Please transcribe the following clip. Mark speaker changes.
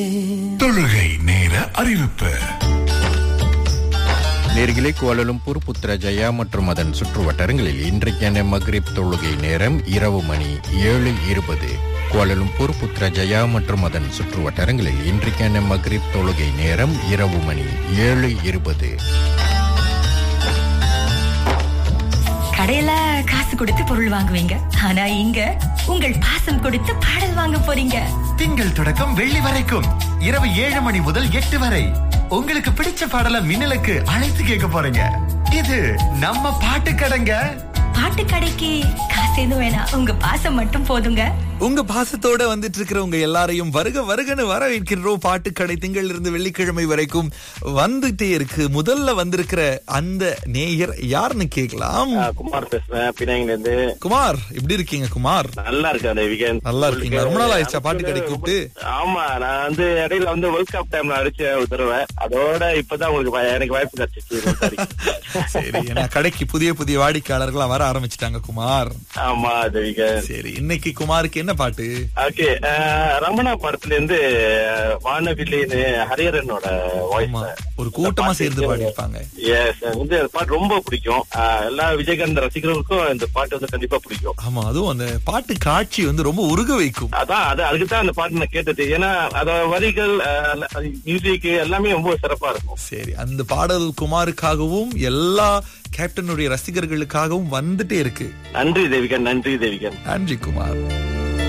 Speaker 1: தொழுகை நேர அறிவிப்பு
Speaker 2: நேர்களே கோலலும்பூர் புத்ரஜயா மற்றும் அதன் சுற்று வட்டாரங்களில் இன்றைக்கான மக்ரிப் தொழுகை நேரம் இரவு மணி ஏழு இருபது கோலலும்பூர் புத்ரஜயா மற்றும் அதன் சுற்று வட்டாரங்களில் இன்றைக்கான மக்ரிப் தொழுகை நேரம் இரவு மணி ஏழு இருபது
Speaker 3: கடையில காசு கொடுத்து பொருள் வாங்குவீங்க ஆனா இங்க உங்கள் பாசம் கொடுத்து பாடல் வாங்க போறீங்க
Speaker 4: திங்கள் தொடக்கம் வெள்ளி வரைக்கும் இரவு ஏழு மணி முதல் எட்டு வரை உங்களுக்கு பிடிச்ச பாடல மின்னலுக்கு அழைத்து கேட்க போறீங்க இது நம்ம பாட்டு கடைங்க
Speaker 3: பாட்டு கடைக்கு காசு எதுவும் வேணாம் உங்க பாசம் மட்டும் போதுங்க
Speaker 5: உங்க பாசத்தோட வந்துட்டு இருக்கிற உங்க எல்லாரையும் வருக வருகன்னு வரவேற்கின்றோம் பாட்டுக்கடை திங்கள் இருந்து வெள்ளிக்கிழமை வரைக்கும் வந்துட்டே இருக்கு முதல்ல வந்திருக்கிற அந்த நேயர் யாருன்னு கேட்கலாம்
Speaker 6: ஆ, குமார் பேசுறேன் பினாங்கில இருந்து
Speaker 5: குமார் எப்படி இருக்கீங்க குமார்
Speaker 6: நல்லா இருக்கு அந்த வீக்கெண்ட்
Speaker 5: நல்லா இருக்கீங்களா? ரொம்ப நாள் ஆயிடுச்சா பாட்டு கடை கூப்பிட்டு?
Speaker 6: ஆமா நான் வந்து இடையில வந்து வேர்ல்ட் கப் டைம்ல அடிச்சேன் ஒரு தடவை அதோட இப்பதான் உங்களுக்கு வ- எனக்கு வாய்ப்பு கிடைச்சிச்சு sorry.
Speaker 5: சரி ஏன்னா கடைக்கு புதிய புதிய வாடிக்கையாளர்கள்லாம் வர ஆரம்பிச்சிட்டாங்க குமார்
Speaker 6: ஆமா அந்த வீக்கெண்ட்
Speaker 5: சரி இன்னைக்கு குமாருக்கு என்ன பாட்டு
Speaker 6: ஓகே ரமணா படத்துல இருந்து வானவில்லின்னு ஹரியரனோட வாய்ஸ்
Speaker 5: ஆமா ஒரு கூட்டமா சேர்ந்து பாடியிருப்பாங்க
Speaker 6: எஸ் வந்து அந்த பாட்டு ரொம்ப பிடிக்கும் ஆ, எல்லா விஜயகாந்த் ரசிகர்களுக்கும் இந்த பாட்டு வந்து கண்டிப்பா பிடிக்கும்
Speaker 5: ஆமா அதுவும் அந்த பாட்டு காட்சி வந்து ரொம்ப உருக வைக்கும்
Speaker 6: அதான் அது அதுக்கு தான் அந்த பாட்டு நான் கேட்டது ஏன்னா அதோட வரிகள் மியூசிக் எல்லாமே ரொம்ப சிறப்பா இருக்கும்
Speaker 5: சரி அந்த பாடல் குமாருக்காகவும் எல்லா கேப்டனுடைய ரசிகர்களுக்காகவும் வந்துட்டே இருக்கு
Speaker 6: நன்றி தேவிகன் நன்றி தேவிகன்
Speaker 5: நன்றி குமார்